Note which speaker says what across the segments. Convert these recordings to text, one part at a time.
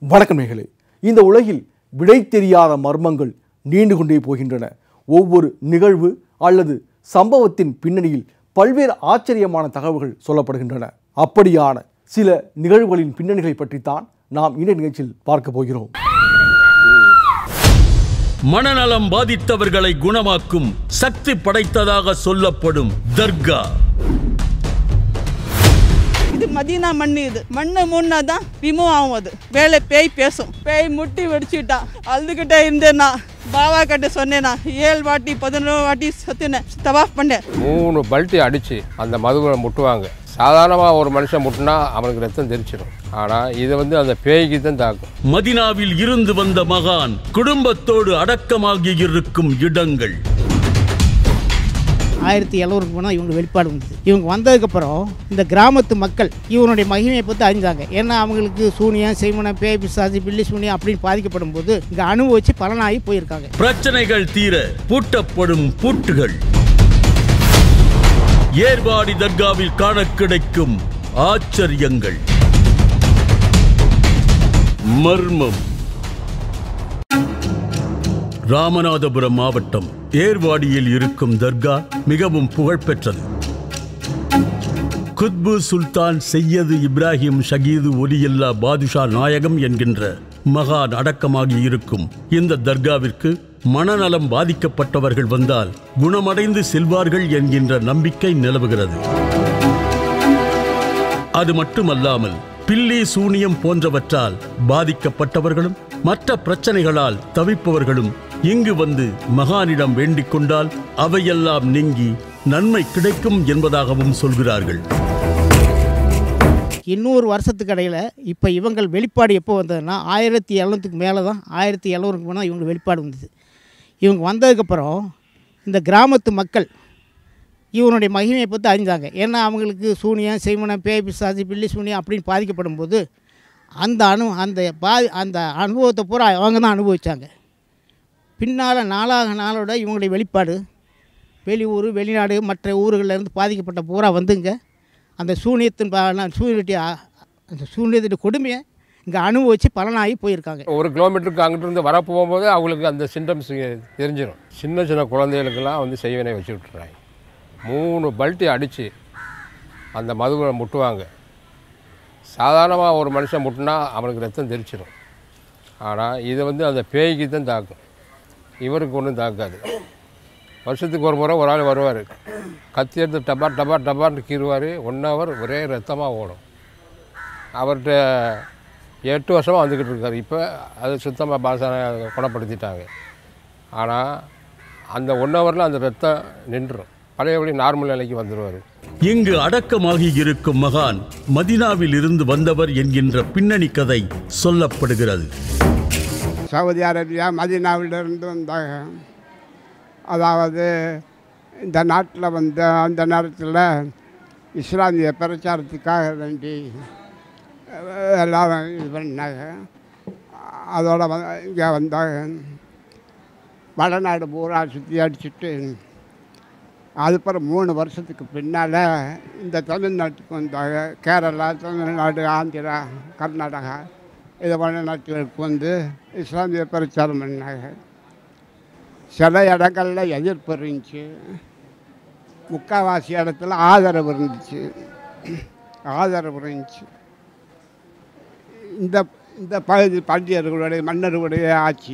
Speaker 1: வணக்கம் நேயர்களே இந்த உலகில் விடை தெரியாத மர்மங்கள் நீண்டு கொண்டே போகின்றன ஒவ்வொரு நிகழ்வு அல்லது சம்பவத்தின் பின்னணியில் பல்வேறு ஆச்சரியமான தகவல்கள் சொல்லப்படுகின்றன அப்படியான சில நிகழ்வுகளின் பின்னணிகளை பற்றித்தான் நாம் இந்த நிகழ்ச்சியில் பார்க்க போகிறோம்
Speaker 2: மனநலம் பாதித்தவர்களை குணமாக்கும் சக்தி படைத்ததாக சொல்லப்படும் தர்கா
Speaker 3: இது மதீனா மண்ணு இது மண்ணு முன்னா தான் ரிமூவ் ஆகும் அது வேலை பேய் பேசும் பேய் முட்டி வெடிச்சுட்டா அழுதுகிட்டே இருந்தேன்னா பாபா கிட்ட சொன்னேனா ஏழு வாட்டி பதினோரு வாட்டி சுத்தினேன் தவாஃப் பண்ணேன்
Speaker 4: மூணு பல்ட்டி அடித்து அந்த மதுவை முட்டுவாங்க சாதாரணமாக ஒரு மனுஷன் முட்டினா அவனுக்கு ரத்தம் தெரிச்சிடும் ஆனால் இது வந்து அந்த பேய்க்கு தான் தாக்கும்
Speaker 2: மதினாவில் இருந்து வந்த மகான் குடும்பத்தோடு அடக்கமாகி இருக்கும் இடங்கள்
Speaker 5: ஆயிரத்தி எழுநூறுக்கு போனால் இவங்க வெளிப்பாடு வந்தது இவங்க வந்ததுக்கப்புறம் இந்த கிராமத்து மக்கள் இவனுடைய மகிமையை பற்றி அறிஞ்சாங்க ஏன்னா அவங்களுக்கு சூனியம் செய்மனம் பேய் பிசாசி பில்லி சூனியம் அப்படின்னு பாதிக்கப்படும் போது இங்கே அனுபவிச்சு பலனாகி போயிருக்காங்க
Speaker 2: பிரச்சனைகள் தீர பூட்டப்படும் பூட்டுகள் ஏர்வாடி தர்காவில் காண கிடைக்கும் ஆச்சரியங்கள் மர்மம் ராமநாதபுரம் மாவட்டம் ஏர்வாடியில் இருக்கும் தர்கா மிகவும் புகழ்பெற்றது குத்பு சுல்தான் செய்யது இப்ராஹிம் ஷகீது ஒலியல்லா பாதுஷா நாயகம் என்கின்ற மகான் அடக்கமாகி இருக்கும் இந்த தர்காவிற்கு மனநலம் பாதிக்கப்பட்டவர்கள் வந்தால் குணமடைந்து செல்வார்கள் என்கின்ற நம்பிக்கை நிலவுகிறது அது மட்டுமல்லாமல் பில்லி சூனியம் போன்றவற்றால் பாதிக்கப்பட்டவர்களும் மற்ற பிரச்சனைகளால் தவிப்பவர்களும் இங்கு வந்து மகானிடம் வேண்டிக் கொண்டால் அவையெல்லாம் நீங்கி நன்மை கிடைக்கும் என்பதாகவும் சொல்கிறார்கள்
Speaker 5: இன்னொரு வருஷத்துக்கு இடையில் இப்போ இவங்கள் வெளிப்பாடு எப்போ வந்ததுன்னா ஆயிரத்தி எழுநூற்றுக்கு மேலே தான் ஆயிரத்தி எழுநூறுக்கு போனால் இவங்க வெளிப்பாடு வந்தது இவங்க வந்ததுக்கப்புறம் இந்த கிராமத்து மக்கள் இவனுடைய மகிமையை பற்றி அறிஞ்சாங்க ஏன்னா அவங்களுக்கு சூனியம் செய்மனம் பேய் பிசாசி பில்லி சூனியம் அப்படின்னு பாதிக்கப்படும் போது அந்த அனு அந்த பா அந்த அனுபவத்தை பூரா அவங்க தான் அனுபவித்தாங்க பின்னால் நாளாக நாளோட இவங்களுடைய வெளிப்பாடு வெளியூர் வெளிநாடு மற்ற ஊர்களில் இருந்து பாதிக்கப்பட்ட பூரா வந்துங்க அந்த சூனியத்தின் ப- சூனியத்தை அ- அந்த சூனியத்தின் கொடுமையை இங்கே அனுபவித்து பலனாகி போயிருக்காங்க
Speaker 4: ஒரு கிலோமீட்டருக்கு அங்கிட்டு இருந்து வர போகும்போது அவங்களுக்கு அந்த சிம்டம்ஸ் தெரிஞ்சிடும் சின்ன சின்ன குழந்தைகளுக்கெல்லாம் வந்து செய்வனை வச்சு விட்டுறாங்க மூணு பல்ட்டி அடித்து அந்த மதுவை முட்டுவாங்க சாதாரணமாக ஒரு மனுஷன் முட்டினா அவனுக்கு ரத்தம் தெரிச்சிடும் ஆனால் இது வந்து அந்த பேய்க்கு தான் தாக்கும் இவருக்கு ஒன்றும் தாக்காது வருஷத்துக்கு ஒரு முறை ஒரு ஆள் வருவார் கத்தி எடுத்து டபா டபா டபான்னு கீறுவார் ஒன் ஹவர் ஒரே ரத்தமாக ஓடும் அவர்கிட்ட எட்டு வருஷமாக வந்துக்கிட்டு இருக்காரு இப்போ அது சுத்தமாக பாசான குணப்படுத்திட்டாங்க ஆனால் அந்த ஒன் ஹவரில் அந்த ரத்தம் நின்றுடும் பழையபடி நார்மல் நிலைக்கு வந்துடுவார்
Speaker 2: இங்கு அடக்கமாகி இருக்கும் மகான் மதினாவில் இருந்து வந்தவர் என்கின்ற பின்னணி கதை சொல்லப்படுகிறது
Speaker 6: சவுதி அரேபியா மதீனாவிலிருந்து வந்தாங்க அதாவது இந்த நாட்டில் வந்த அந்த நேரத்தில் இஸ்லாமிய பிரச்சாரத்துக்காக வேண்டி அஹ், எல்லாரும் இது பண்ணாங்க அதோட வ இங்கே வந்தாங்க வடநாடு பூரா சுற்றி அடிச்சுட்டு அதுக்கப்புறம் மூணு வருஷத்துக்கு பின்னால் இந்த தமிழ்நாட்டுக்கு வந்தாங்க கேரளா தமிழ்நாடு ஆந்திரா கர்நாடகா இது போன்ற நாட்டுகளுக்கு வந்து இஸ்லாமிய பிரச்சாரம் பண்ணாங்க சில இடங்கள்ல எதிர்ப்பு இருந்துச்சு முக்கால்வாசி இடத்துல ஆதரவு இருந்துச்சு ஆதரவு இருந்துச்சு இந்த இந்த பகுதி பாண்டியர்களுடைய மன்னர்களுடைய ஆட்சி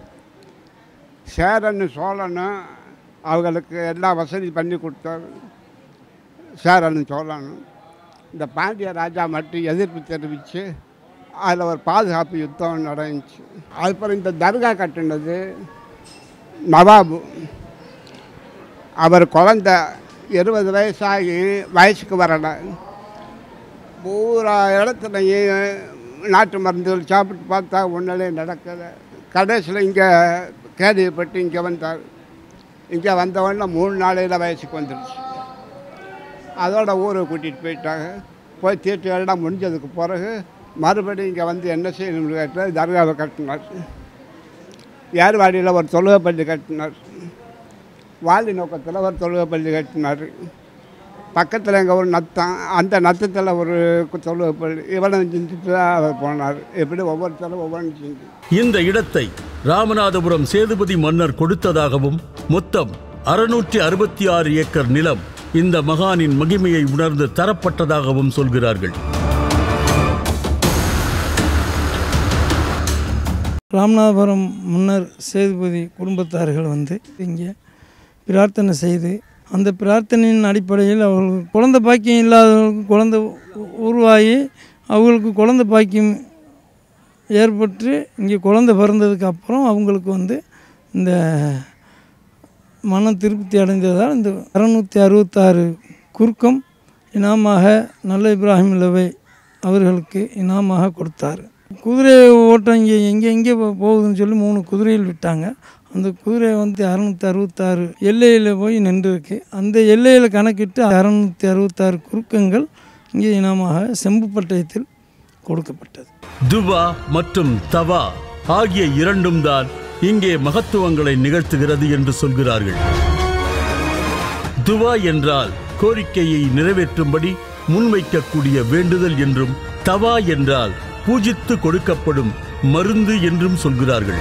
Speaker 6: சேரன் சோழனும் அவங்களுக்கு எல்லா வசதி பண்ணி கொடுத்தாரு சேரன் சோழனும் இந்த பாண்டிய ராஜா மட்டும் எதிர்ப்பு தெரிவித்து அதில் ஒரு பாதுகாப்பு யுத்தம் நடந்துச்சு அதுக்கப்புறம் இந்த தர்கா கட்டினது நவாபு அவர் குழந்த இருபது வயசாகி வயசுக்கு வரலை பூரா இடத்துலையும் நாட்டு மருந்துகள் சாப்பிட்டு பார்த்தா ஒன்றிலே நடக்கலை கடைசியில் இங்கே கேள்விப்பட்டு இங்கே வந்தார் இங்கே வந்தவொடனே மூணு நாளையில் வயசுக்கு வந்துடுச்சு அதோட ஊரை கூட்டிகிட்டு போயிட்டாங்க போய் தீர்த்து எல்லாம் முடிஞ்சதுக்கு பிறகு மறுபடியும் இங்கே வந்து என்ன செய்யணும்னு கேட்டால் தர்காவை கட்டினார் ஏர்வாடியில் ஒரு தொழுகை பள்ளி கட்டினார் வாலி நோக்கத்தில் ஒரு தொழுகை பள்ளி கட்டினார் பக்கத்தில் எங்கே ஒரு நத்தம் அந்த நத்தத்தில் ஒரு சொல்லு இவனை செஞ்சுட்டு தான் அவர் போனார் எப்படி ஒவ்வொருத்தரும் ஒவ்வொன்று செஞ்சு
Speaker 2: இந்த இடத்தை ராமநாதபுரம் சேதுபதி மன்னர் கொடுத்ததாகவும் மொத்தம் அறுநூற்றி அறுபத்தி ஆறு ஏக்கர் நிலம் இந்த மகானின் மகிமையை உணர்ந்து தரப்பட்டதாகவும் சொல்கிறார்கள்
Speaker 7: ராமநாதபுரம் முன்னர் சேதுபதி குடும்பத்தார்கள் வந்து இங்கே பிரார்த்தனை செய்து அந்த பிரார்த்தனையின் அடிப்படையில் அவர்களுக்கு குழந்தை பாக்கியம் இல்லாதவர்களுக்கு குழந்தை உ- உருவாகி அவங்களுக்கு குழந்தை பாக்கியம் ஏற்பட்டு இங்கே குழந்தை பிறந்ததுக்கு அப்புறம் அவங்களுக்கு வந்து இந்த மன திருப்தி அடைந்ததால் இந்த அறுநூற்றி அறுபத்தாறு குறுக்கம் இனாமாக நல்ல இப்ராஹிம் லவை அவர்களுக்கு இனாமாக கொடுத்தார் குதிரை ஓட்டம் இங்கே எங்கே எங்கே போ- போகுதுன்னு சொல்லி மூணு குதிரையில் விட்டாங்க அந்த குதிரை வந்து அறுநூற்றி அறுபத்தாறு எல்லையில் போய் நின்றுருக்கு அந்த எல்லையில் கணக்கிட்டு அறுநூற்றி அறுபத்தாறு குறுக்கங்கள் இங்கே இனமாக செம்பு பட்டயத்தில் கொடுக்கப்பட்டது
Speaker 2: துவா மற்றும் தவா ஆகிய இரண்டும் தான் இங்கே மகத்துவங்களை நிகழ்த்துகிறது என்று சொல்கிறார்கள் துவா என்றால் கோரிக்கையை நிறைவேற்றும்படி முன்வைக்கக்கூடிய வேண்டுதல் என்றும் தவா என்றால் பூஜித்து கொடுக்கப்படும் மருந்து என்றும் சொல்கிறார்கள்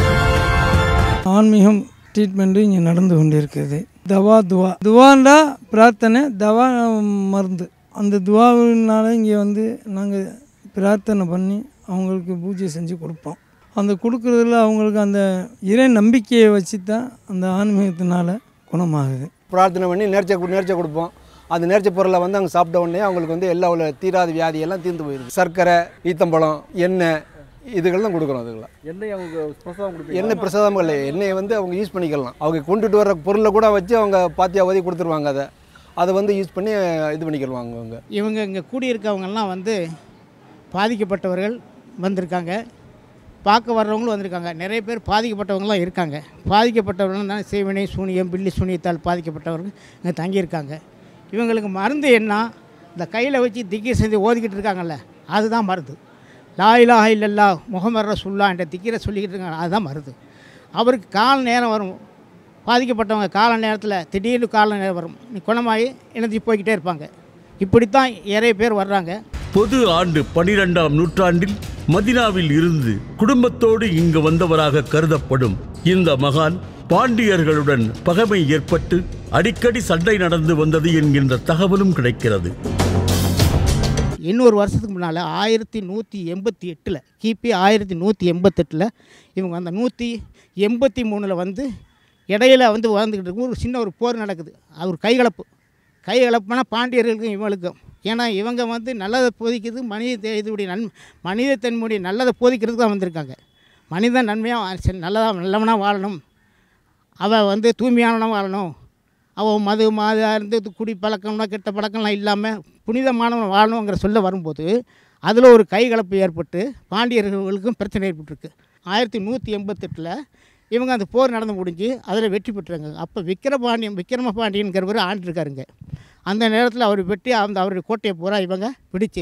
Speaker 7: ஆன்மீகம் ட்ரீட்மெண்ட்டு இங்கே நடந்து கொண்டிருக்கிறது தவா துவா துவாண்டா பிரார்த்தனை தவா மருந்து அந்த துவாவினால இங்கே வந்து நாங்கள் பிரார்த்தனை பண்ணி அவங்களுக்கு பூஜை செஞ்சு கொடுப்போம் அந்த கொடுக்குறதுல அவங்களுக்கு அந்த இறை நம்பிக்கையை வச்சு தான் அந்த ஆன்மீகத்தினால குணமாகுது
Speaker 8: பிரார்த்தனை பண்ணி நேர்ச்சை கு- நேர்ச்சை கொடுப்போம் அந்த நேர்ச்சை பொருளை வந்து அவங்க சாப்பிட்ட உடனே அவங்களுக்கு வந்து எல்லா உள்ள தீராத வியாதி எல்லாம் தீர்ந்து போயிருக்கு சர்க்கரை ஈத்தம்பழம் எண்ணெய் இதுகள் தான் கொடுக்குறோம் அதுகளை
Speaker 1: எண்ணெய் அவங்க பிரசாதம் கொடுப்பீங்க
Speaker 8: எண்ணெய் பிரசாதம் இல்லை எண்ணெயை வந்து அவங்க யூஸ் பண்ணிக்கலாம் அவங்க கொண்டுட்டு வர பொருளை கூட வச்சு அவங்க பாத்தியாவதி கொடுத்துருவாங்க அதை அதை வந்து யூஸ் பண்ணி இது பண்ணிக்கிடுவாங்க அவங்க
Speaker 5: இவங்க இங்கே கூடியிருக்கவங்கெல்லாம் வந்து பாதிக்கப்பட்டவர்கள் வந்திருக்காங்க பார்க்க வர்றவங்களும் வந்திருக்காங்க நிறைய பேர் பாதிக்கப்பட்டவங்களாம் இருக்காங்க பாதிக்கப்பட்டவர்கள் தான் சேவனை சூனியம் பில்லி சூனியத்தால் பாதிக்கப்பட்டவர்கள் இங்கே தங்கியிருக்காங்க இவங்களுக்கு மருந்து என்ன இந்த கையில் வச்சு திக்கி செஞ்சு ஓதிக்கிட்டு இருக்காங்கல்ல அதுதான் மருந்து லா இலாஹ இல்லல்லா முகமது ரசுல்லா என்ற திக்கிரை சொல்லிக்கிட்டு இருக்காங்க அதுதான் மருந்து அவருக்கு கால நேரம் வரும் பாதிக்கப்பட்டவங்க கால நேரத்தில் திடீர்னு கால நேரம் வரும் நீ குணமாகி இணைஞ்சு போய்கிட்டே இருப்பாங்க இப்படித்தான் நிறைய பேர் வர்றாங்க
Speaker 2: பொது ஆண்டு பனிரெண்டாம் நூற்றாண்டில் மதினாவில் இருந்து குடும்பத்தோடு இங்கு வந்தவராக கருதப்படும் இந்த மகான் பாண்டியர்களுடன் பகைமை ஏற்பட்டு அடிக்கடி சண்டை நடந்து வந்தது என்கின்ற தகவலும் கிடைக்கிறது
Speaker 5: இன்னொரு வருஷத்துக்கு முன்னால் ஆயிரத்தி நூற்றி எண்பத்தி எட்டில் கிபி ஆயிரத்தி நூற்றி எண்பத்தெட்டில் இவங்க அந்த நூற்றி எண்பத்தி மூணில் வந்து இடையில வந்து வாழ்ந்துக்கிட்டு இருக்கும் ஒரு சின்ன ஒரு போர் நடக்குது அது ஒரு கைகலப்பு கைகலப்புனா பாண்டியர்களுக்கும் இவங்களுக்கும் ஏன்னா இவங்க வந்து நல்லதை போதிக்கிறது மனித இதுடைய நன் மனித தன்மையுடைய நல்லதை போதிக்கிறதுக்கு தான் வந்திருக்காங்க மனிதன் நன்மையாக நல்லதாக நல்லவனாக வாழணும் அவன் வந்து தூய்மையானவனாக வாழணும் அவன் மது மாது இருந்து குடி பழக்கம்னா கெட்ட பழக்கம்லாம் இல்லாமல் புனிதமானவன் வாழணுங்கிற சொல்ல வரும்போது அதில் ஒரு கைகலப்பு ஏற்பட்டு பாண்டியர்களுக்கும் பிரச்சனை ஏற்பட்டிருக்கு ஆயிரத்தி நூற்றி எண்பத்தெட்டில் இவங்க அந்த போர் நடந்து முடிஞ்சு அதில் வெற்றி பெற்றாங்க அப்போ விக்கிரபாண்டியன் விக்ரம பாண்டியன்கிறவர் ஆண்டிருக்காருங்க அந்த நேரத்தில் அவர் வெட்டி அந்த அவருடைய கோட்டையை பூரா இவங்க பிடிச்சு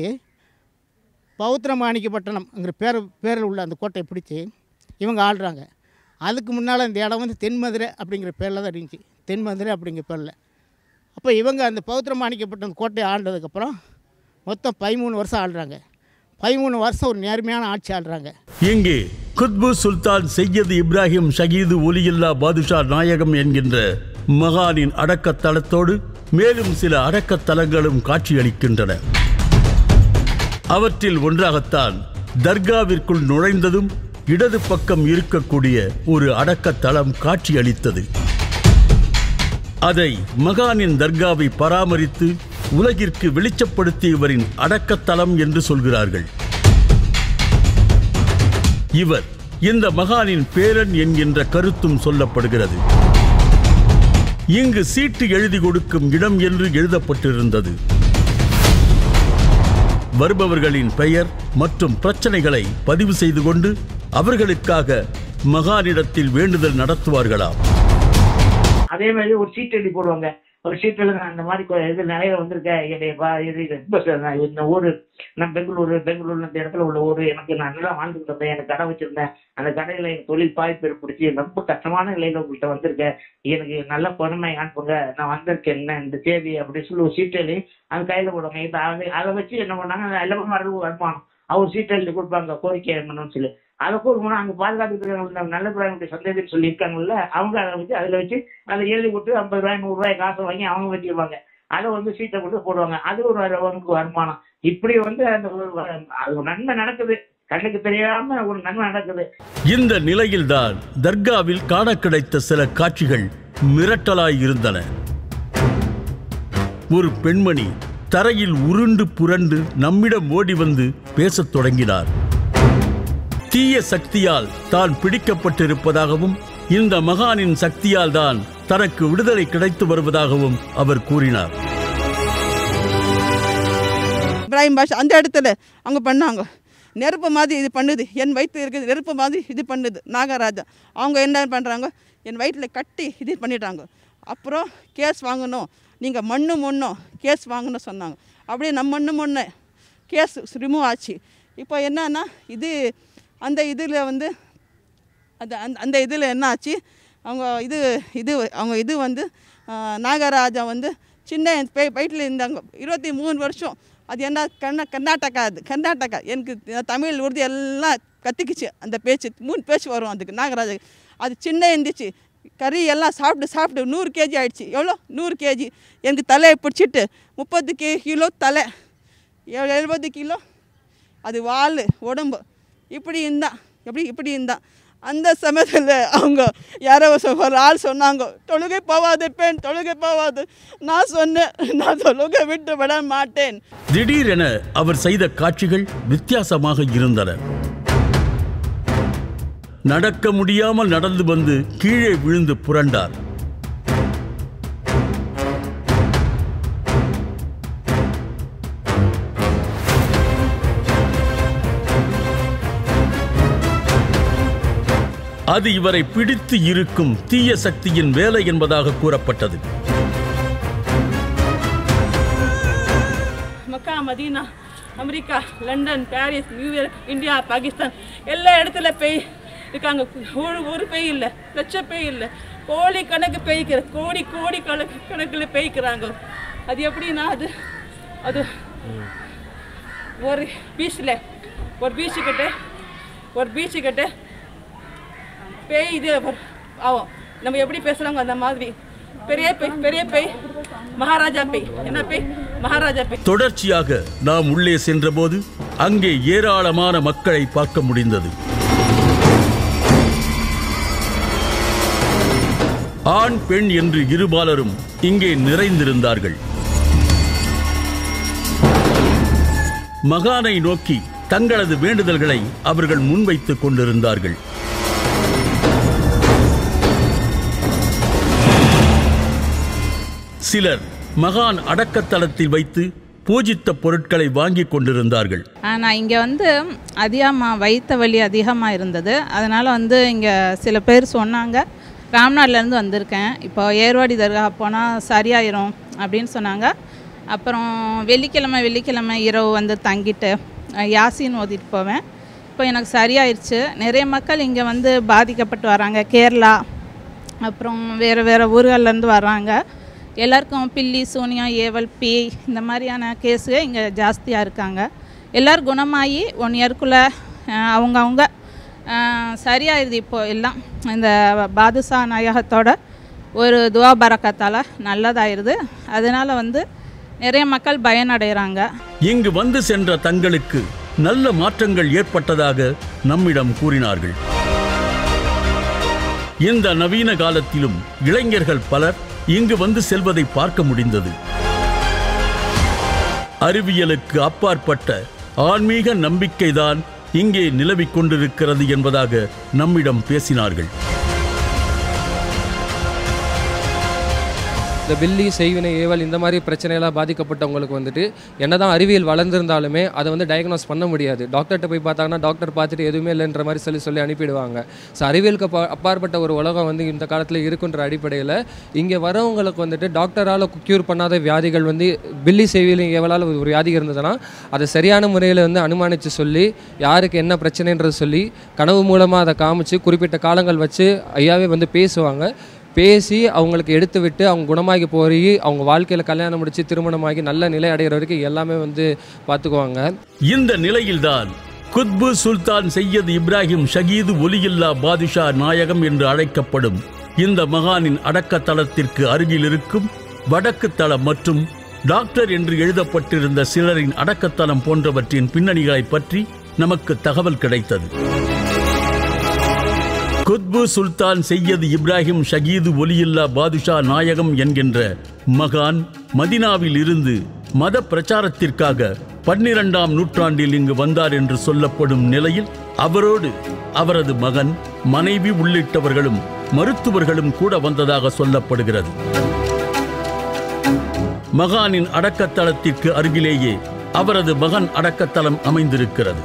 Speaker 5: பௌத்திரமாணிக்கப்பட்டினம்ங்கிற பேர் பேரில் உள்ள அந்த கோட்டையை பிடிச்சி இவங்க ஆள்றாங்க அதுக்கு முன்னால் இந்த இடம் வந்து தென்மதுரை அப்படிங்கிற பேரில் தான் இருந்துச்சு தென்மதுரை அப்படிங்கிற பேரில் அப்போ இவங்க அந்த பௌத்திரமாணிக்கப்பட்ட கோட்டையை ஆண்டதுக்கப்புறம் மொத்தம் பதிமூணு வருஷம் ஆள்றாங்க பதிமூணு வருஷம் ஒரு நேர்மையான ஆட்சி ஆள்றாங்க
Speaker 2: இங்கே குத்பு சுல்தான் செய்யது இப்ராஹிம் ஷகீது ஒலியில்லா பாதுஷா நாயகம் என்கின்ற மகானின் அடக்கத்தலத்தோடு மேலும் சில அடக்கத்தலங்களும் காட்சியளிக்கின்றன அவற்றில் ஒன்றாகத்தான் தர்காவிற்குள் நுழைந்ததும் இடது பக்கம் இருக்கக்கூடிய ஒரு அடக்கத்தலம் காட்சியளித்தது அதை மகானின் தர்காவை பராமரித்து உலகிற்கு வெளிச்சப்படுத்தியவரின் அடக்கத்தலம் என்று சொல்கிறார்கள் இவர் இந்த மகானின் பேரன் என்கின்ற கருத்தும் சொல்லப்படுகிறது இங்கு சீட்டு எழுதி கொடுக்கும் இடம் என்று எழுதப்பட்டிருந்தது வருபவர்களின் பெயர் மற்றும் பிரச்சனைகளை பதிவு செய்து கொண்டு அவர்களுக்காக மகானிடத்தில் வேண்டுதல் நடத்துவார்களாம்
Speaker 9: அதே மாதிரி ஒரு சீட் எழுதி போடுவாங்க ஒரு சீட் எழுதுங்க அந்த மாதிரி கொ- இது நிறைய வந்திருக்க என்னுடைய பா- இது ரொம்ப ச- நான் இந்த ஊரு நான் பெங்களூரு பெங்களூர் இந்த இடத்துல உள்ள ஊரு எனக்கு நான் நல்லா வாழ்ந்துட்டு இருந்தேன் எனக்கு கடை வச்சிருந்தேன் அந்த கடையில எனக்கு தொழில் பாய்ப்பு பிடிச்சி ரொம்ப கஷ்டமான நிலையில உங்கள்கிட்ட வந்திருக்கேன் எனக்கு நல்ல பொறுமை அனுப்புங்க நான் வந்திருக்கேன் என்ன இந்த தேதி அப்படின்னு சொல்லி ஒரு சீட் எழுதி அந்த கையில கொடுங்க இப்ப அதை அதை வச்சு என்ன பண்ணாங்க எல்லாமே மறுபடியும் வருமானம் அவர் சீட் எழுதி கொடுப்பாங்க கோரிக்கை என்னன்னு சொல்லி அதை கொடுக்கணும் அங்க பாதுகாத்துக்கு நல்ல பிராயனுடைய சந்தேகம் சொல்லி இருக்காங்கல்ல அவங்க அதை வச்சு அதுல வச்சு அதை எழுதி கொடுத்து ஐம்பது ரூபாய் நூறு ரூபாய் காசை வாங்கி அவங்க வச்சிருவாங்க அதை வந்து சீட்டை கொடுத்து போடுவாங்க அது ஒரு அவங்களுக்கு வருமானம் இப்படி வந்து அந்த ஒரு வ- அது ஒரு நன்மை நடக்குது கண்ணுக்கு தெரியாம ஒரு நன்மை நடக்குது
Speaker 2: இந்த நிலையில்தான் தர்காவில் காண கிடைத்த சில காட்சிகள் மிரட்டலாய் இருந்தன ஒரு பெண்மணி தரையில் உருண்டு புரண்டு நம்மிடம் ஓடி வந்து பேசத் தொடங்கினார் தீய சக்தியால் தான் பிடிக்கப்பட்டிருப்பதாகவும் இந்த மகானின் சக்தியால் தான் தனக்கு விடுதலை கிடைத்து வருவதாகவும் அவர் கூறினார்
Speaker 3: இப்ராஹிம் பாஷா அந்த இடத்துல அவங்க பண்ணாங்க நெருப்பு மாதிரி இது பண்ணுது என் வயிற்று இருக்குது நெருப்பு மாதிரி இது பண்ணுது நாகராஜா அவங்க என்ன பண்ணுறாங்க என் வயிற்றில் கட்டி இது பண்ணிட்டாங்க அப்புறம் கேஸ் வாங்கணும் நீங்கள் மண்ணு மொண்ணும் கேஸ் வாங்கணும் சொன்னாங்க அப்படியே நம்ம மண்ணு மொண்ணு கேஸ் ரிமூவ் ஆச்சு இப்போ என்னன்னா இது அந்த இதில் வந்து அந்த அந்த அந்த இதில் என்ன ஆச்சு அவங்க இது இது அவங்க இது வந்து ஆ, நாகராஜா வந்து சின்ன பை வயிற்றில் இருந்தாங்க இருபத்தி மூணு வருஷம் அது என்ன கர்நா கர்நாடகா அது கர்நாடகா எனக்கு தமிழ் உருது எல்லாம் கற்றுக்குச்சு அந்த பேச்சு மூணு பேச்சு வரும் அதுக்கு நாகராஜா அது சின்ன இருந்துச்சு கறி எல்லாம் சாப்பிட்டு சாப்பிட்டு நூறு கேஜி ஆயிடுச்சு எவ்வளோ நூறு கேஜி எனக்கு தலையை பிடிச்சிட்டு முப்பது கே கிலோ தலை எ- எழுபது கிலோ அது வால் உடம்பு இப்படி இருந்தான் எப்படி இப்படி இருந்தான் அந்த சமயத்தில் அவங்க யாரோ சொ- ஒரு ஆள் சொன்னாங்க தொழுகை போவாது பெண் தொழுகை போவாது நான் சொன்னேன் நான் தொழுகை விட்டு விட மாட்டேன்
Speaker 2: திடீரென அவர் செய்த காட்சிகள் வித்தியாசமாக இருந்தன நடக்க முடியாமல் நடந்து வந்து கீழே விழுந்து புரண்டார் அது இவரை பிடித்து இருக்கும் தீய சக்தியின் வேலை என்பதாக கூறப்பட்டது
Speaker 3: Mecca Medina America London Paris New York India Pakistan எல்லா இடத்துல பேய் இருக்காங்க ஒரு ஒரு பேய் இல்லை லட்ச பேய் இல்லை கோடி கணக்கு பேய்க்கிற கோடி கோடி கணக்கு கணக்கில் பேய்க்கிறாங்க அது எப்படின்னா அது அது ஒரு பீச்சில் ஒரு பீச்சு கிட்ட ஒரு பீச்சு கிட்ட பேய் இது வ- ஆகும் நம்ம எப்படி பேசுகிறாங்க அந்த மாதிரி பெரிய பேய் பெரிய பேய் மகாராஜா பேய் என்ன பேய் மகாராஜா பேய்
Speaker 2: தொடர்ச்சியாக நாம் உள்ளே சென்றபோது அங்கே ஏராளமான மக்களை பார்க்க முடிந்தது ஆண் பெண் என்று இருபாலரும் இங்கே நிறைந்திருந்தார்கள் மகானை நோக்கி தங்களது வேண்டுதல்களை அவர்கள் முன்வைத்துக் கொண்டிருந்தார்கள் சிலர் மகான் அடக்கத்தலத்தில் வைத்து பூஜித்த பொருட்களை வாங்கிக் கொண்டிருந்தார்கள்
Speaker 10: நான் இங்கே வந்து அதிகமாக வயிற்று வலி அதிகமாக இருந்தது அதனால் வந்து இங்கே சில பேர் சொன்னாங்க ராம்நாட்லேருந்து வந்திருக்கேன் இப்போ ஏர்வாடி தர்கா போனால் சரியாயிரும் அப்படின்னு சொன்னாங்க அப்புறம் வெள்ளிக்கிழமை வெள்ளிக்கிழமை இரவு வந்து தங்கிட்டு அஹ், யாசின் ஓதிட்டு போவேன் இப்போ எனக்கு சரியாயிருச்சு நிறைய மக்கள் இங்கே வந்து பாதிக்கப்பட்டு வராங்க கேரளா அப்புறம் வேறு வேறு ஊர்கள்லேருந்து வர்றாங்க எல்லாருக்கும் பில்லி சூனியம் ஏவல் பேய் இந்த மாதிரியான கேஸு இங்கே ஜாஸ்தியாக இருக்காங்க எல்லோரும் குணமாகி ஒன் இயர்க்குள்ளே அவங்கவுங்க சரியாயிருது இப்போ எல்லாம் இந்த பாதுஷா நாயகத்தோட ஒரு துவா பரக்கத்தால் நல்லதாயிருது அதனால் வந்து நிறைய மக்கள் பயனடைகிறாங்க
Speaker 2: இங்கு வந்து சென்ற தங்களுக்கு நல்ல மாற்றங்கள் ஏற்பட்டதாக நம்மிடம் கூறினார்கள் இந்த நவீன காலத்திலும் இளைஞர்கள் பலர் இங்கு வந்து செல்வதை பார்க்க முடிந்தது அறிவியலுக்கு அப்பாற்பட்ட ஆன்மீக நம்பிக்கைதான் இங்கே நிலவிக் கொண்டிருக்கிறது என்பதாக நம்மிடம் பேசினார்கள்
Speaker 11: இந்த பில்லி செய்வினை ஏவல் இந்த மாதிரி பிரச்சனையெல்லாம் பாதிக்கப்பட்டவங்களுக்கு வந்துட்டு என்னதான் அறிவியல் வளர்ந்துருந்தாலுமே அதை வந்து டயக்னோஸ் பண்ண முடியாது டாக்டர்கிட்ட போய் பார்த்தாங்கன்னா டாக்டர் பார்த்துட்டு எதுவுமே இல்லைன்ற மாதிரி சொல்லி சொல்லி அனுப்பிடுவாங்க ஸோ அறிவியலுக்கு அப்பா அப்பாற்பட்ட ஒரு உலகம் வந்து இந்த காலத்தில் இருக்குன்ற அடிப்படையில் இங்கே வரவங்களுக்கு வந்துட்டு டாக்டரால் க்யூர் பண்ணாத வியாதிகள் வந்து பில்லி செய்வியல் ஏவலால் ஒரு வியாதி இருந்ததுன்னா அதை சரியான முறையில் வந்து அனுமானித்து சொல்லி யாருக்கு என்ன பிரச்சனைன்றது சொல்லி கனவு மூலமாக அதை காமிச்சு குறிப்பிட்ட காலங்கள் வச்சு ஐயாவே வந்து பேசுவாங்க பேசி அவங்களுக்கு எடுத்து விட்டு அவங்க குணமாகி போய் அவங்க வாழ்க்கையில் கல்யாணம் முடித்து திருமணமாகி நல்ல நிலை அடைகிற வரைக்கும் எல்லாமே வந்து பார்த்துக்குவாங்க
Speaker 2: இந்த நிலையில்தான் குத்பு சுல்தான் சையத் இப்ராஹிம் ஷகீது ஒலியில்லா பாதுஷா நாயகம் என்று அழைக்கப்படும் இந்த மகானின் அடக்கத்தலத்திற்கு அருகில் இருக்கும் வடக்கு தளம் மற்றும் டாக்டர் என்று எழுதப்பட்டிருந்த சிலரின் அடக்கத்தலம் போன்றவற்றின் பின்னணிகளை பற்றி நமக்கு தகவல் கிடைத்தது குத்பு சுல்தான் செய்யது இப்ராஹிம் ஷகீது ஒலியில்லா பாதுஷா நாயகம் என்கின்ற மகான் மதினாவில் இருந்து மத பிரச்சாரத்திற்காக பன்னிரண்டாம் நூற்றாண்டில் இங்கு வந்தார் என்று சொல்லப்படும் நிலையில் அவரோடு அவரது மகன் மனைவி உள்ளிட்டவர்களும் மருத்துவர்களும் கூட வந்ததாக சொல்லப்படுகிறது மகானின் அடக்கத்தலத்திற்கு அருகிலேயே அவரது மகன் அடக்கத்தலம் அமைந்திருக்கிறது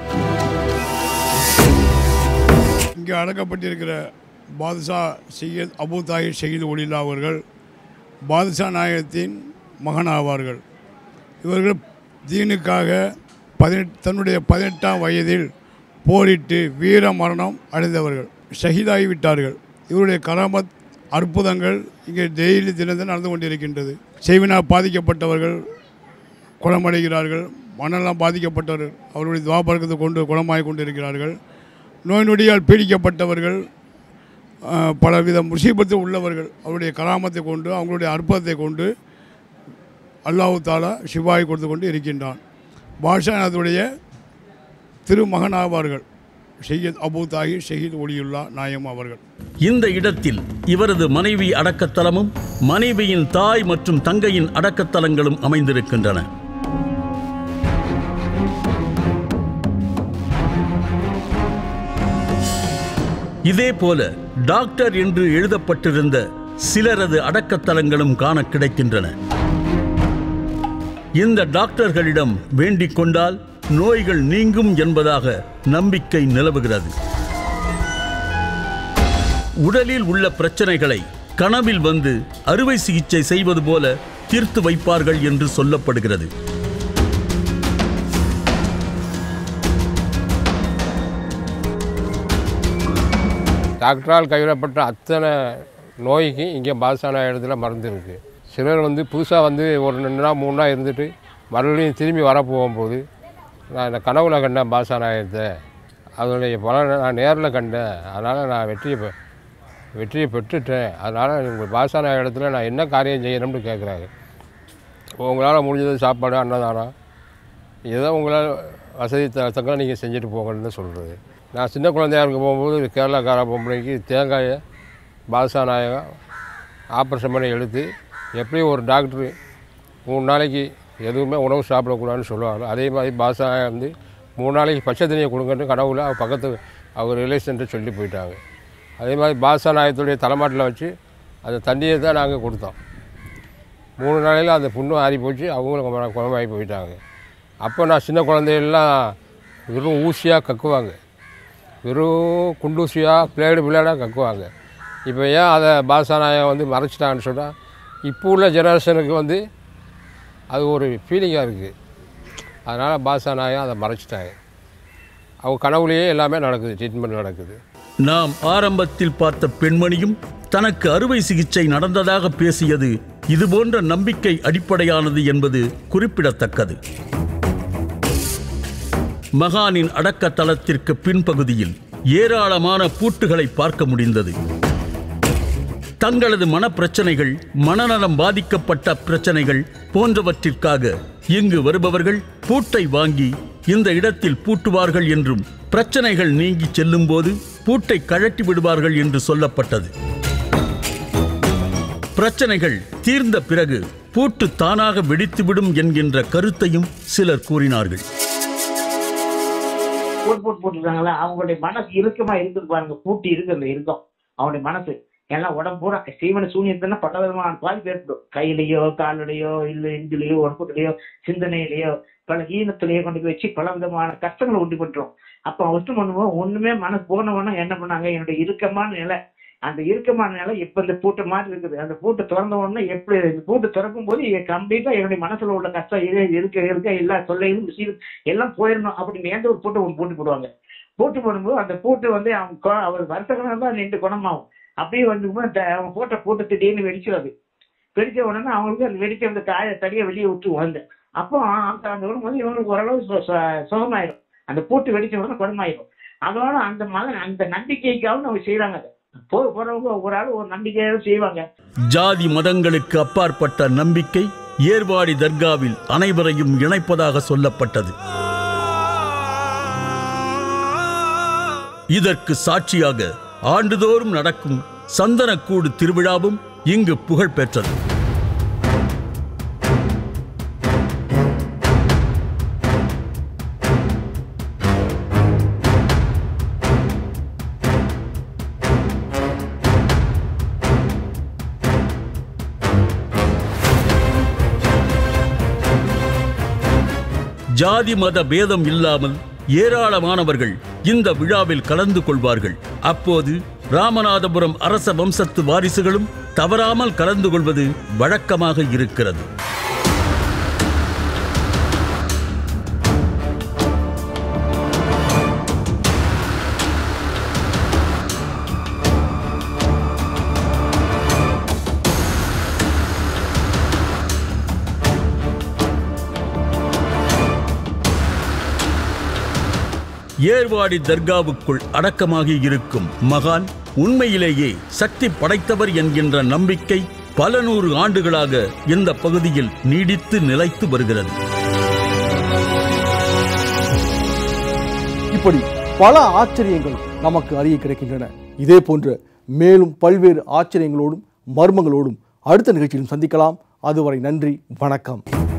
Speaker 12: இங்கே அடக்கப்பட்டிருக்கிற பாதுஷா சையத் அபு தாயிர் ஷஹீத் ஒலில்லா அவர்கள் பாதுஷா நாயகத்தின் மகன் ஆவார்கள் இவர்கள் தீனுக்காக பதினெட் தன்னுடைய பதினெட்டாம் வயதில் போரிட்டு வீர மரணம் அடைந்தவர்கள் ஷஹீதாகி விட்டார்கள் இவருடைய கராமத் அற்புதங்கள் இங்கே டெய்லி தினத்தில் நடந்து கொண்டிருக்கின்றது செய்வினால் பாதிக்கப்பட்டவர்கள் குணமடைகிறார்கள் மனநலம் பாதிக்கப்பட்டவர்கள் அவருடைய துவாபரக்கத்தை கொண்டு குணமாகி கொண்டிருக்கிறார்கள் நோய் நொடியால் பீடிக்கப்பட்டவர்கள் ஆஹ், பலவித முசீபத்து உள்ளவர்கள் அவருடைய கராமத்தை கொண்டு அவங்களுடைய அற்புதத்தை கொண்டு அல்லாஹு தாலா சிவாய் கொடுத்து கொண்டு இருக்கின்றான் பாஷாநாத்துடைய திருமகனாவார்கள் ஷெய்யத் அபு தாஹிர் ஷஹீத் ஒலியுல்லா நாயம் அவர்கள்
Speaker 2: இந்த இடத்தில் இவரது மனைவி அடக்கத்தலமும் மனைவியின் தாய் மற்றும் தங்கையின் அடக்கத்தலங்களும் அமைந்திருக்கின்றன இதேபோல டாக்டர் என்று எழுதப்பட்டிருந்த சிலரது அடக்கத்தலங்களும் காண கிடைக்கின்றன இந்த டாக்டர்களிடம் வேண்டிக் கொண்டால் நோய்கள் நீங்கும் என்பதாக நம்பிக்கை நிலவுகிறது உடலில் உள்ள பிரச்சனைகளை கனவில் வந்து அறுவை சிகிச்சை செய்வது போல தீர்த்து வைப்பார்கள் என்று சொல்லப்படுகிறது
Speaker 4: டாக்டரால் கைவிடப்பட்ட அத்தனை நோய்க்கு இங்கே பாதுஷான இடத்துல மருந்து இருக்குது சிலர் வந்து புதுசாக வந்து ஒரு ரெண்டு நாள் மூணு நாள் இருந்துட்டு மறுபடியும் திரும்பி வர போகும்போது நான் இந்த கனவுல கண்டேன் பாதுஷா நாயகத்தை அதனுடைய பலனை நான் நேரில் கண்டேன் அதனால் நான் வெற்றியை பெ- வெற்றியை பெற்றுட்டேன் அதனால் உங்கள் பாதுஷா நாயக இடத்துல நான் என்ன காரியம் செய்யணும்னு கேட்குறாங்க உங்களால் முடிஞ்சது சாப்பாடு அன்னதானம் ஏதோ உங்களால் வசதி தக்க நீங்கள் செஞ்சுட்டு போங்கன்னு தான் சொல்கிறது நான் சின்ன குழந்தையா இருக்க போகும்போது கேரளாக்கார பொம்பளைக்கு தேங்காயை பாதுஷா நாயகம் ஆப்ரேஷன் பண்ணி எடுத்து எப்படியும் ஒரு டாக்டரு மூணு நாளைக்கு எதுவுமே உணவு சாப்பிடக்கூடாதுன்னு சொல்லுவாங்க அதே மாதிரி பாதுஷா நாயகம் வந்து மூணு நாளைக்கு பச்சை தண்ணியை கொடுங்கன்னு கனவுல அவ பக்கத்து அவர் ரிலேஷன்ட்டு சொல்லி போயிட்டாங்க அதே மாதிரி பாதுஷா நாயகத்துடைய தலைமாட்டில் வச்சு அந்த தண்ணியை தான் நாங்கள் கொடுத்தோம் மூணு நாளையில் அந்த புண்ணு ஆறி போச்சு அவங்களும் குண- குணமாகி போயிட்டாங்க அப்போ நான் சின்ன குழந்தையெல்லாம் வெறும் ஊசியாக கக்குவாங்க வெறும் குண்டூசியாக பிளேடு பிளேடாக கக்குவாங்க இப்போ ஏன் அதை பாசாநாயம் வந்து மறைச்சிட்டாங்கன்னு சொன்னால் இப்போ உள்ள ஜெனரேஷனுக்கு வந்து அது ஒரு ஃபீலிங்காக இருக்குது அதனால் பாசாநாயம் அதை மறைச்சிட்டாங்க அவங்க கனவுலேயே எல்லாமே நடக்குது ட்ரீட்மெண்ட் நடக்குது
Speaker 2: நாம் ஆரம்பத்தில் பார்த்த பெண்மணியும் தனக்கு அறுவை சிகிச்சை நடந்ததாக பேசியது இதுபோன்ற நம்பிக்கை அடிப்படையானது என்பது குறிப்பிடத்தக்கது மகானின் அடக்கத்தலத்திற்கு பின்பகுதியில் ஏராளமான பூட்டுகளை பார்க்க முடிந்தது தங்களது மனப்பிரச்சனைகள் மனநலம் பாதிக்கப்பட்ட பிரச்சனைகள் போன்றவற்றிற்காக இங்கு வருபவர்கள் பூட்டை வாங்கி இந்த இடத்தில் பூட்டுவார்கள் என்றும் பிரச்சனைகள் நீங்கி செல்லும்போது பூட்டை கழட்டி விடுவார்கள் என்று சொல்லப்பட்டது பிரச்சனைகள் தீர்ந்த பிறகு பூட்டு தானாக வெடித்துவிடும் என்கின்ற கருத்தையும் சிலர் கூறினார்கள்
Speaker 9: போட்டு போட்டு போட்டுருக்காங்களா அவங்களுடைய மனசு இறுக்கமா இருக்குது பாருங்க பூட்டி இருக்கு அந்த இருக்கும் அவனுடைய மனசு எல்லாம் உடம்பு பூரா சீவன சூன்யத்தினா பல விதமான பாதிப்பு ஏற்படும் கையிலையோ காலிலையோ இல்ல நெஞ்சிலையோ உடம்புலையோ சிந்தனையிலையோ பல ஈனத்திலேயோ கொண்டு போய் வச்சு பல விதமான கஷ்டங்களை உண்டு பண்றோம் அப்ப அவசரம் பண்ணுவோம் ஒண்ணுமே மனசு போனவன என்ன பண்ணாங்க என்னுடைய இறுக்கமான நிலை அந்த இறுக்கமான நிலை இப்ப இந்த பூட்டை மாதிரி இருக்குது அந்த பூட்டை திறந்த உடனே எப்படி இந்த பூட்டை திறக்கும் போது கம்ப்ளீட்டா என்னுடைய மனசுல உள்ள கஷ்டம் இது இருக்க இருக்க எல்லா தொல்லைகளும் விஷயம் எல்லாம் போயிடணும் அப்படின்னு எந்த ஒரு பூட்டை ஒன்று பூட்டி போடுவாங்க பூட்டு போடும்போது அந்த பூட்டு வந்து அவங்க கொ- அவர் வருஷக்கணக்காக தான் நின்று குணமாகும் அப்படியே வந்து அவங்க போட்ட பூட்டை திடீர்னு வெடிச்சிடாது வெடிச்ச உடனே அவங்களுக்கு அந்த வெடிச்ச அந்த காய தடியை வெளியே விட்டு வந்து அப்போ அந்த அந்த விடும்போது இவங்களுக்கு ஓரளவு சு- சு- சுகமாயிடும் அந்த பூட்டு வெடிச்ச உடனே குணமாயிடும் அதோட அந்த மகன் அந்த நம்பிக்கைக்காகவும் அவங்க செய்யறாங்க அதை போக போறவங்க ஒரு ஆள் ஒரு நம்பிக்கையாக செய்வாங்க
Speaker 2: ஜாதி மதங்களுக்கு அப்பாற்பட்ட நம்பிக்கை ஏர்வாடி தர்காவில் அனைவரையும் இணைப்பதாக சொல்லப்பட்டது இதற்கு சாட்சியாக ஆண்டுதோறும் நடக்கும் சந்தனக்கூடு திருவிழாவும் இங்கு புகழ் பெற்றது ஜாதி மத பேதம் இல்லாமல் ஏராளமானவர்கள் இந்த விழாவில் கலந்து கொள்வார்கள் அப்போது ராமநாதபுரம் அரச வம்சத்து வாரிசுகளும் தவறாமல் கலந்து கொள்வது வழக்கமாக இருக்கிறது ஏர்வாடி தர்காவுக்குள் அடக்கமாகி இருக்கும் மகான் உண்மையிலேயே சக்தி படைத்தவர் என்கின்ற நம்பிக்கை பல நூறு ஆண்டுகளாக இந்த பகுதியில் நீடித்து நிலைத்து வருகிறது
Speaker 1: இப்படி பல ஆச்சரியங்கள் நமக்கு அறிய கிடைக்கின்றன இதே போன்ற மேலும் பல்வேறு ஆச்சரியங்களோடும் மர்மங்களோடும் அடுத்த நிகழ்ச்சியிலும் சந்திக்கலாம் அதுவரை நன்றி வணக்கம்